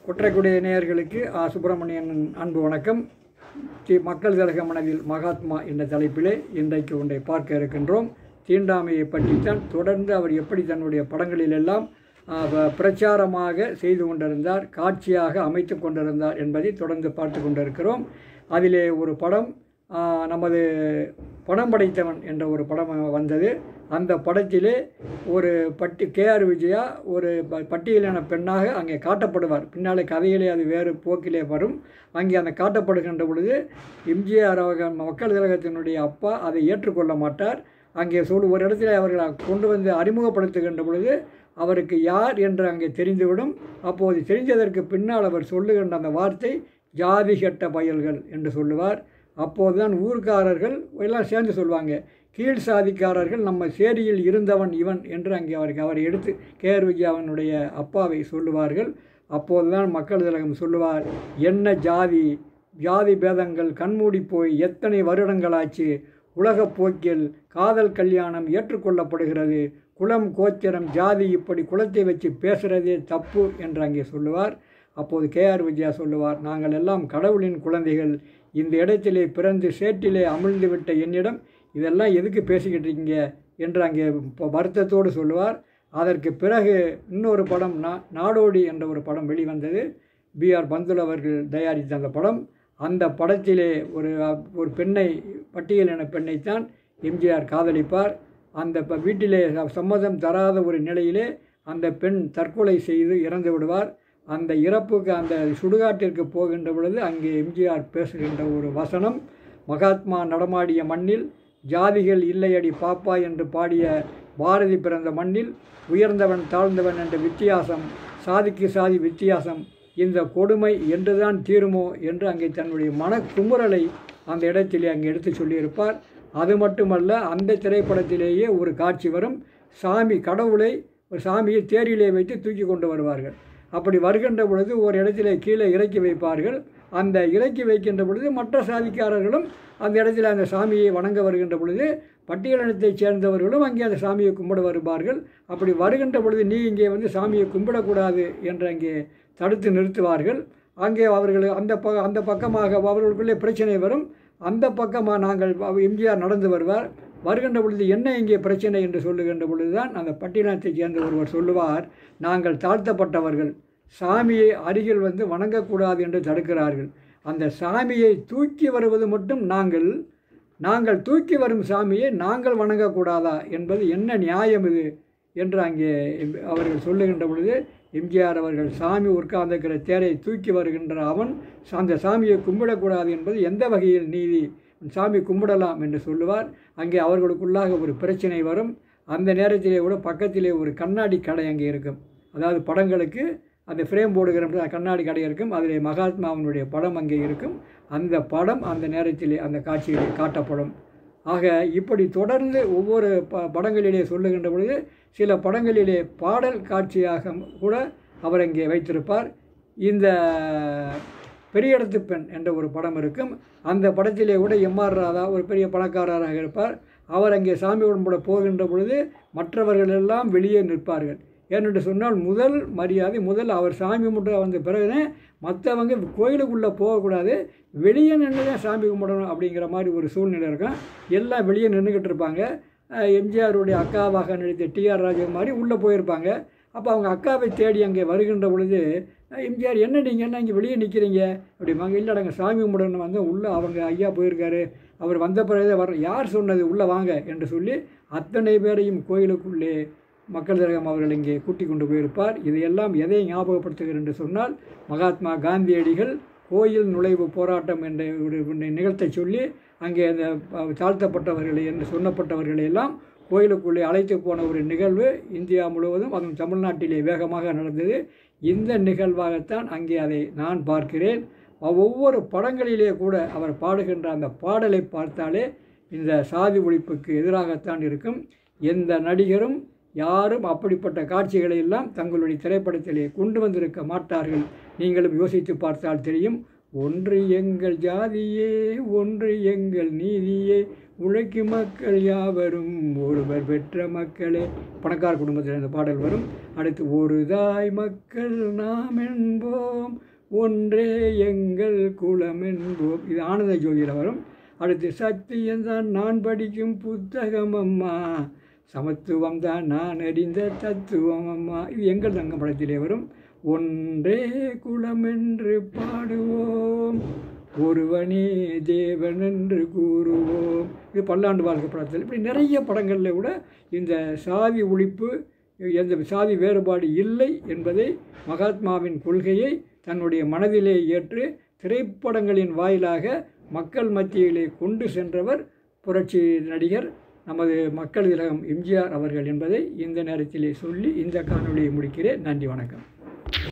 குற்றக்குடிய நேயர்களுக்கு ஆ சுப்பிரமணியன் அன்பு வணக்கம் தி மக்கள் திலக மனதில் மகாத்மா என்ற தலைப்பிலே இன்றைக்கு ஒன்றை பார்க்க இருக்கின்றோம் தீண்டாமையை பற்றித்தான் தொடர்ந்து அவர் எப்படி தன்னுடைய படங்களிலெல்லாம் ஆ, ப- பிரச்சாரமாக செய்து கொண்டிருந்தார் காட்சியாக அமைத்து கொண்டிருந்தார் என்பதை தொடர்ந்து பார்த்து கொண்டிருக்கிறோம் அதிலே ஒரு படம் ஆ, நமது படம் படைத்தவன் என்ற ஒரு படம் வந்தது அந்த படத்திலே ஒரு பட்டி கேஆர் விஜயா ஒரு ப- பட்டியலின பெண்ணாக அங்கே காட்டப்படுவார் பின்னாலே கதையிலே அது வேறு போக்கிலே வரும் அங்கே அந்த காட்டப்படுகின்ற பொழுது எம்ஜிஆர் அவர்கள் மக்கள் திலகத்தினுடைய அப்பா அதை ஏற்றுக்கொள்ள மாட்டார் அங்கே சொல் ஒரு இடத்துல அவர்களை கொண்டு வந்து அறிமுகப்படுத்துகின்ற பொழுது அவருக்கு யார் என்று அங்கே தெரிந்துவிடும் அப்போது தெரிந்ததற்கு பின்னால் அவர் சொல்லுகின்ற அந்த வார்த்தை ஜாதி கெட்ட பயல்கள் என்று சொல்லுவார் அப்போதுதான் ஊர்க்காரர்கள் எல்லாம் சேர்ந்து சொல்லுவாங்க கீழ் சாதிக்காரர்கள் நம்ம சேரியில் இருந்தவன் இவன் என்று அங்கே அவருக்கு அவரை எடுத்து கேஆர் விஜயாவினுடைய அப்பாவை சொல்லுவார்கள் அப்போதுதான் மக்கள் திலகம் சொல்லுவார் என்ன ஜாதி ஜாதி பேதங்கள் கண்மூடி போய் எத்தனை வருடங்களாச்சு உலகப் போக்கில் காதல் கல்யாணம் ஏற்றுக்கொள்ளப்படுகிறது குலம் கோத்திரம் ஜாதி இப்படி குலத்தை வச்சு பேசுகிறதே தப்பு என்று அங்கே சொல்லுவார் அப்போது கேஆர் விஜயா சொல்லுவார் நாங்கள் எல்லாம் கடவுளின் குழந்தைகள் இந்த இடத்திலே பிறந்து சேற்றிலே அமிழ்ந்து விட்ட என்னிடம் இதெல்லாம் எதுக்கு பேசிக்கிட்டு இருக்கீங்க என்று அங்கே ப- வருத்தத்தோடு சொல்லுவார் அதற்கு பிறகு இன்னொரு படம் நா நாடோடி என்ற ஒரு படம் வெளிவந்தது பிஆர் பந்துல் அவர்கள் தயாரித்த அந்த படம் அந்த படத்திலே ஒரு ஒரு பெண்ணை பட்டியலின பெண்ணைத்தான் எம்ஜிஆர் காதலிப்பார் அந்த ப- வீட்டிலே ச- சம்மதம் தராத ஒரு நிலையிலே அந்த பெண் தற்கொலை செய்து இறந்து விடுவார் அந்த இறப்புக்கு அந்த சுடுகாட்டிற்கு போகின்ற பொழுது அங்கே எம்ஜிஆர் பேசுகின்ற ஒரு வசனம் மகாத்மா நடமாடிய மண்ணில் ஜாதிகள் இல்லையடி பாப்பா என்று பாடிய பாரதி பிறந்த மண்ணில் உயர்ந்தவன் தாழ்ந்தவன் என்ற வித்தியாசம் சாதிக்கு சாதி வித்தியாசம் இந்த கொடுமை என்றுதான் தீருமோ என்று அங்கே தன்னுடைய மன குமுறலை அந்த இடத்திலே அங்கே எடுத்து சொல்லியிருப்பார் அது மட்டுமல்ல அந்த திரைப்படத்திலேயே ஒரு காட்சி வரும் சாமி கடவுளை ஒரு சாமியை தேரிலே வைத்து தூக்கி கொண்டு வருவார்கள் அப்படி வருகின்ற பொழுது ஒரு இடத்திலே கீழே இறக்கி வைப்பார்கள் அந்த இறக்கி வைக்கின்ற பொழுது மற்ற சாதிக்காரர்களும் அந்த இடத்துல அந்த சாமியை வணங்க வருகின்ற பொழுது பட்டியலினத்தைச் சேர்ந்தவர்களும் அங்கே அந்த சாமியை கும்பிட வருவார்கள் அப்படி வருகின்ற பொழுது நீ இங்கே வந்து சாமியை கும்பிடக்கூடாது என்று அங்கே தடுத்து நிறுத்துவார்கள் அங்கே அவர்கள் அந்த ப அந்த பக்கமாக அவர்களுக்குள்ளே பிரச்சனை வரும் அந்த பக்கமாக நாங்கள் அவ- எம்ஜிஆர் நடந்து வருவார் வருகின்ற பொழுது என்ன இங்கே பிரச்சனை என்று சொல்லுகின்ற பொழுதுதான் அந்த பட்டினத்தைச் சேர்ந்த ஒருவர் சொல்லுவார் நாங்கள் தாழ்த்தப்பட்டவர்கள் சாமியை அருகில் வந்து வணங்கக்கூடாது என்று தடுக்கிறார்கள் அந்த சாமியை தூக்கி வருவது மட்டும் நாங்கள் நாங்கள் தூக்கி வரும் சாமியை நாங்கள் வணங்கக்கூடாதா என்பது என்ன நியாயம் இது என்று அங்கே எம்- அவர்கள் சொல்லுகின்ற பொழுது எம்ஜிஆர் அவர்கள் சாமி உட்கார்ந்திருக்கிற தேரை தூக்கி வருகின்ற அவன் அந்த சாமியை கும்பிடக்கூடாது என்பது எந்த வகையில் நீதி சாமி கும்பிடலாம் என்று சொல்லுவார் அங்கே அவர்களுக்குள்ளாக ஒரு பிரச்சனை வரும் அந்த நேரத்திலே கூட பக்கத்திலே ஒரு கண்ணாடி கடை அங்கே இருக்கும் அதாவது படங்களுக்கு அந்த ஃப்ரேம் போடுகிற இடத்துல கண்ணாடி கடை இருக்கும் அதிலே மகாத்மாவினுடைய படம் அங்கே இருக்கும் அந்த படம் அந்த நேரத்திலே அந்த காட்சியிலே காட்டப்படும் ஆக இப்படி தொடர்ந்து ஒவ்வொரு ப படங்களிலே சொல்லுகின்ற பொழுது சில படங்களிலே பாடல் காட்சியாக கூட அவர் அங்கே வைத்திருப்பார் இந்த பெரிய இடத்து பெண் என்ற ஒரு படம் இருக்கும் அந்த படத்திலே கூட எம்ஆர் ராதா ஒரு பெரிய பணக்காரராக இருப்பார் அவர் அங்கே சாமி கும்பிட போகின்ற பொழுது மற்றவர்கள் எல்லாம் வெளியே நிற்பார்கள் ஏனென்று சொன்னால் முதல் மரியாதை முதல் அவர் சாமி கும்பிட்டு வந்த பிறகு மற்றவங்க கோயிலுக்குள்ளே போகக்கூடாது வெளியே நின்று தான் சாமி கும்பிடணும் அப்படிங்கிற மாதிரி ஒரு சூழ்நிலை இருக்கும் எல்லாம் வெளியே நின்றுக்கிட்டு இருப்பாங்க அஹ் எம்ஜிஆருடைய அக்காவாக நடித்த டிஆர் ராஜா மாதிரி உள்ளே போயிருப்பாங்க அப்போ அவங்க அக்காவை தேடி அங்கே வருகின்ற பொழுது அஹ் எம்ஜிஆர் என்ன நீங்கள் என்ன இங்கே வெளியே நிற்கிறீங்க அப்படிம்பாங்க இல்லை நாங்கள் சாமி கும்பிடணும் வந்து உள்ளே அவங்க ஐயா போயிருக்காரு அவர் வந்த பிறகு வர யார் சொன்னது உள்ளே வாங்க என்று சொல்லி அத்தனை பேரையும் கோயிலுக்குள்ளே மக்கள் திலகம் அவர்கள் இங்கே கூட்டி கொண்டு போயிருப்பார் இதையெல்லாம் எதை ஞாபகப்படுத்துகிறார் என்று சொன்னால் மகாத்மா காந்தியடிகள் கோயில் நுழைவு போராட்டம் என்ற ஒரு ஒன்றை நிகழ்த்தச் சொல்லி அங்கே அந்த அஹ், தாழ்த்தப்பட்டவர்களை என்று சொன்னப்பட்டவர்களை எல்லாம் கோயிலுக்குள்ளே அழைத்து போன ஒரு நிகழ்வு இந்தியா முழுவதும் அதுவும் தமிழ்நாட்டிலே வேகமாக நடந்தது இந்த நிகழ்வாகத்தான் அங்கே அதை நான் பார்க்கிறேன் ஒவ்வொரு படங்களிலே கூட அவர் பாடுகின்ற அந்த பாடலை பார்த்தாலே இந்த சாதி ஒழிப்புக்கு எதிராகத்தான் இருக்கும் எந்த நடிகரும் யாரும் அப்படிப்பட்ட காட்சிகளை எல்லாம் தங்களுடைய திரைப்படத்திலே கொண்டு வந்திருக்க மாட்டார்கள் நீங்களும் யோசித்து பார்த்தால் தெரியும் ஒன்று எங்கள் ஜாதியே ஒன்று எங்கள் நீதியே உழைக்கும் மக்கள் யாவரும் ஒருவர் பெற்ற மக்களே பணக்கார குடும்பத்தில் இந்த பாடல் வரும் அடுத்து ஒரு தாய் மக்கள் நாம் என்போம் ஒன்றே எங்கள் குலம் என்போம் இது ஆனந்த ஜோதியில் வரும் அடுத்து சத்தியம்தான் நான் படிக்கும் புத்தகம் அம்மா சமத்துவம் தான் நான் அறிந்த தத்துவம் அம்மா இது எங்கள் தங்கம் படத்திலே வரும் ஒன்றே குலம் என்று பாடுவோம் ஒருவனே தேவன் என்று கூறுவோம் இது பல்லாண்டு வாழ்க்கை படத்தில் இப்படி நிறைய படங்களில் கூட இந்த சாதி ஒழிப்பு எந்த சாதி வேறுபாடு இல்லை என்பதை மகாத்மாவின் கொள்கையை தன்னுடைய மனதிலே ஏற்று திரைப்படங்களின் வாயிலாக மக்கள் மத்தியிலே கொண்டு சென்றவர் புரட்சி நடிகர் நமது மக்கள் திலகம் எம்ஜிஆர் அவர்கள் என்பதை இந்த நேரத்திலே சொல்லி இந்த காணொளியை முடிக்கிறேன் நன்றி வணக்கம்